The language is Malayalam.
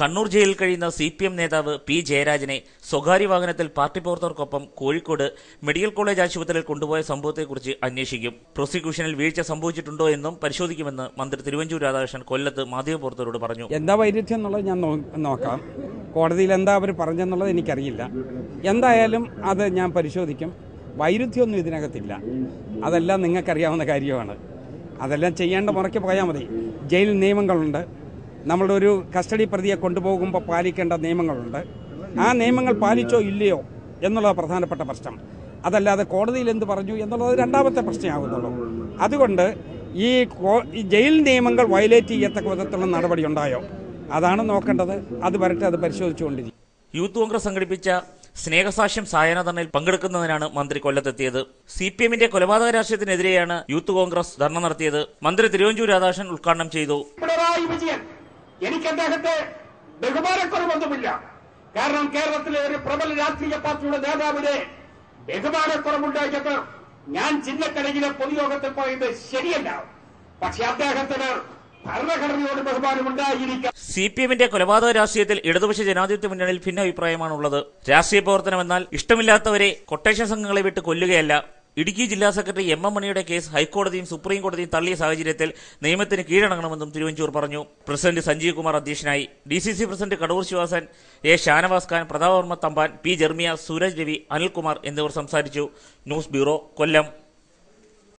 കണ്ണൂർ ജയിലിൽ കഴിയുന്ന സി പി എം നേതാവ് പി ജയരാജനെ സ്വകാര്യ വാഹനത്തിൽ പാർട്ടി പ്രവർത്തകർക്കൊപ്പം കോഴിക്കോട് മെഡിക്കൽ കോളേജ് ആശുപത്രിയിൽ കൊണ്ടുപോയ സംഭവത്തെക്കുറിച്ച് അന്വേഷിക്കും പ്രോസിക്യൂഷനിൽ വീഴ്ച സംഭവിച്ചിട്ടുണ്ടോ എന്നും പരിശോധിക്കുമെന്ന് മന്ത്രി തിരുവഞ്ചൂർ രാധാകൃഷ്ണൻ കൊല്ലത്ത് മാധ്യമപ്രവർത്തകരോട് പറഞ്ഞു എന്താ വൈരുദ്ധ്യം എന്നുള്ളത് ഞാൻ നോ- നോക്കാം കോടതിയിൽ എന്താ അവർ പറഞ്ഞെന്നുള്ളത് എനിക്കറിയില്ല എന്തായാലും അത് ഞാൻ പരിശോധിക്കും വൈരുദ്ധ്യമൊന്നും ഇതിനകത്തില്ല അതെല്ലാം നിങ്ങൾക്കറിയാവുന്ന കാര്യമാണ് അതെല്ലാം ചെയ്യേണ്ട മുറയ്ക്ക് പോയാൽ മതി ജയിൽ നിയമങ്ങളുണ്ട് നമ്മളുടെ ഒരു കസ്റ്റഡി പ്രതിയെ കൊണ്ടുപോകുമ്പോൾ പാലിക്കേണ്ട നിയമങ്ങളുണ്ട് ആ നിയമങ്ങൾ പാലിച്ചോ ഇല്ലയോ എന്നുള്ളത് പ്രധാനപ്പെട്ട പ്രശ്നം അതല്ലാതെ കോടതിയിൽ എന്ത് പറഞ്ഞു എന്നുള്ളത് രണ്ടാമത്തെ പ്രശ്നമാകുന്നുള്ളൂ അതുകൊണ്ട് ഈ കോ- ഈ ജയിൽ നിയമങ്ങൾ വയലേറ്റ് ചെയ്യത്തക്ക വിധത്തിലുള്ള നടപടി ഉണ്ടായോ അതാണ് നോക്കേണ്ടത് അത് വരട്ടെ അത് പരിശോധിച്ചുകൊണ്ടിരിക്കും യൂത്ത് കോൺഗ്രസ് സംഘടിപ്പിച്ച സ്നേഹസാക്ഷ്യം സായാഹ്ന പങ്കെടുക്കുന്നതിനാണ് മന്ത്രി കൊല്ലത്തെത്തിയത് സി പി എമ്മിന്റെ കൊലപാതക രാഷ്ട്രീയത്തിനെതിരെയാണ് യൂത്ത് കോൺഗ്രസ് ധർണ നടത്തിയത് മന്ത്രി തിരുവഞ്ചൂർ രാധാകൃഷ്ണൻ ഉദ്ഘാടനം ചെയ്തു പിണറായി വിജയൻ എനിക്ക് അദ്ദേഹത്തെ ബഹുമാനക്കുറവൊന്നുമില്ല കാരണം കേരളത്തിലെ ഒരു പ്രബല രാഷ്ട്രീയ പാർട്ടിയുടെ നേതാവിനെ ബഹുമാനക്കുറവുണ്ടായിട്ട് ഞാൻ ചിന്നക്കടയിലെ പൊതുയോഗത്തിൽ പറയുന്നത് ശരിയല്ല പക്ഷെ അദ്ദേഹത്തിന് ഭരണഘടനയോട് ബഹുമാനമുണ്ടായിരിക്കാം സി പി എമ്മിന്റെ കൊലപാതക രാഷ്ട്രീയത്തിൽ ഇടതുപക്ഷ ജനാധിപത്യ മുന്നണിയിൽ ഭിന്നാഭിപ്രായമാണുള്ളത് രാഷ്ട്രീയ പ്രവർത്തനമെന്നാൽ ഇഷ്ടമില്ലാത്തവരെ കൊട്ടേഷൻ സംഘങ്ങളെ വിട്ട് കൊല്ലുകയല്ല ഇടുക്കി ജില്ലാ സെക്രട്ടറി എം എം മണിയുടെ കേസ് ഹൈക്കോടതിയും സുപ്രീം കോടതിയും തള്ളിയ സാഹചര്യത്തിൽ നിയമത്തിന് കീഴടങ്ങണമെന്നും തിരുവഞ്ചൂർ പറഞ്ഞു പ്രസിഡന്റ് സഞ്ജീവ് കുമാർ അധ്യക്ഷനായി D C C president Kadoor Sivasan A Shanavas Khan Prathapavarma Thampan P Jermia Sooraj Ravi Anilkumar എന്നിവർ സംസാരിച്ചു ന്യൂസ് ബ്യൂറോ കൊല്ലം